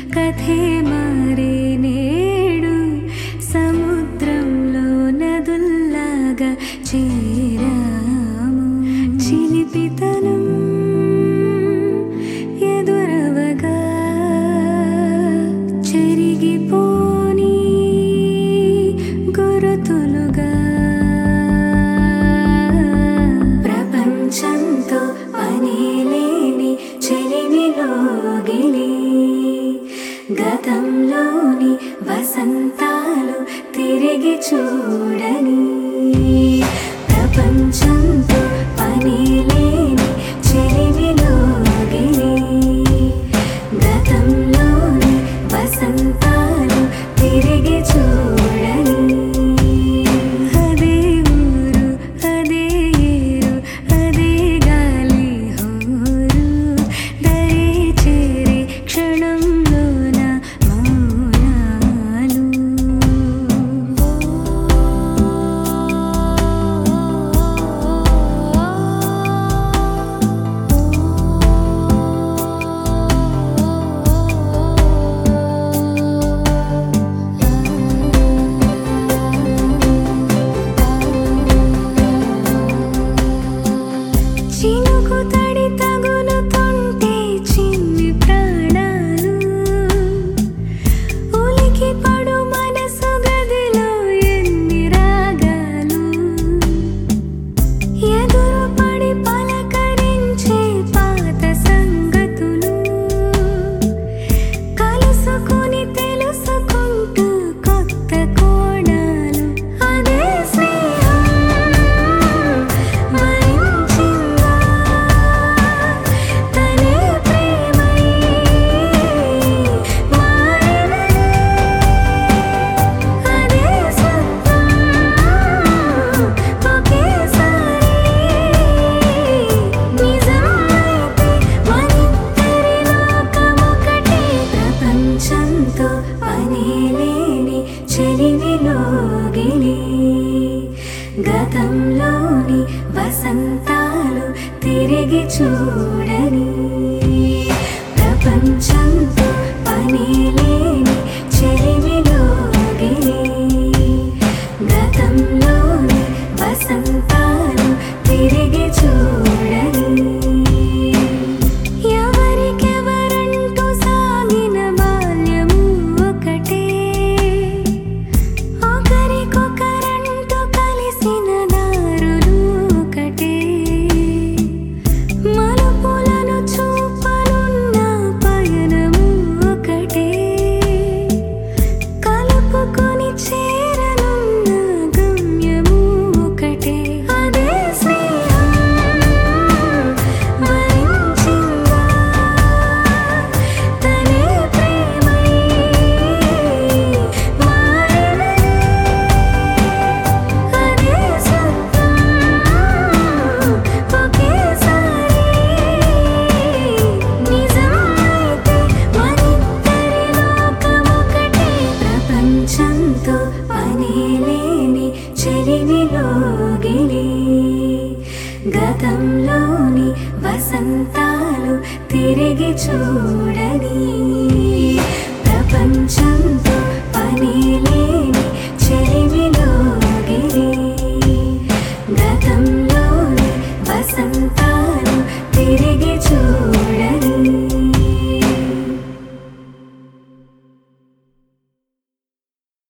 కథే మారే నేడు సముద్రంలో నదుల్లాగా చేరాము చిలిపితనం ఎదురవగా చెరిగిపోని గురుతులుగా ప్రపంచంతో పని లేని చెలిమిలోగిలి గతంలోని వసంతాలు తిరిగి చూడని ప్రపంచంతో పని లేని చెలిమిలోగిలి గతంలోని వసంతాలు తిరిగి చూడని అదే ఊరు అదే ఏరు అదే గాలి హోరు దరి చేరే క్షణంలోన మౌనాలు చినుకు తడి తగులుతుంటే చిన్ని ప్రాణాలు ఉలికి పడు మనసు గదిలో ఎన్ని రాగాలు ఎదురు పడి పలకరించే పాత సంగతులు కలుసుకుని తెలుసుకుంటూ కొత్త కోణాలు అదే స్నేహం వరించిందా తనే ప్రేమై మారినదే అదే సత్యం ఒకేసారి నిజమైతే మనిద్దరి లోకమొకటే ప్రపంచంతో పని లేని చెలిమిలోగిలి గతంలోని వసంతాలు తిరిగి చూడని ప్రపంచంతో పని లేని చెలిమిలోగిలి గతంలోని వసంతాలు తిరిగి చూడని ఎవరికెవరంటూ సాగిన బాల్యము ఒకటే ఒకరికొకరంటూ కలిసిన దారులు ఒకటే మలుపులను చూపనున్న పయనము ఒకటే కలుపుకొని చేరనున్న గమ్యము ఒకటే అదే స్నేహం వరించిందా తనే ప్రేమై మారినదే అదే సత్యం ఒకేసారి నిజమైతే మనిద్దరి లోకమొకటే ప్రపంచంతో పని లేని చెలిమిలోగిలి గతంలోని వసంతాలు తిరిగి చూడని ప్రపంచంతో పని లేని చెలిమిలోగిలి గతంలోని వసంతాలు తిరిగి చూడని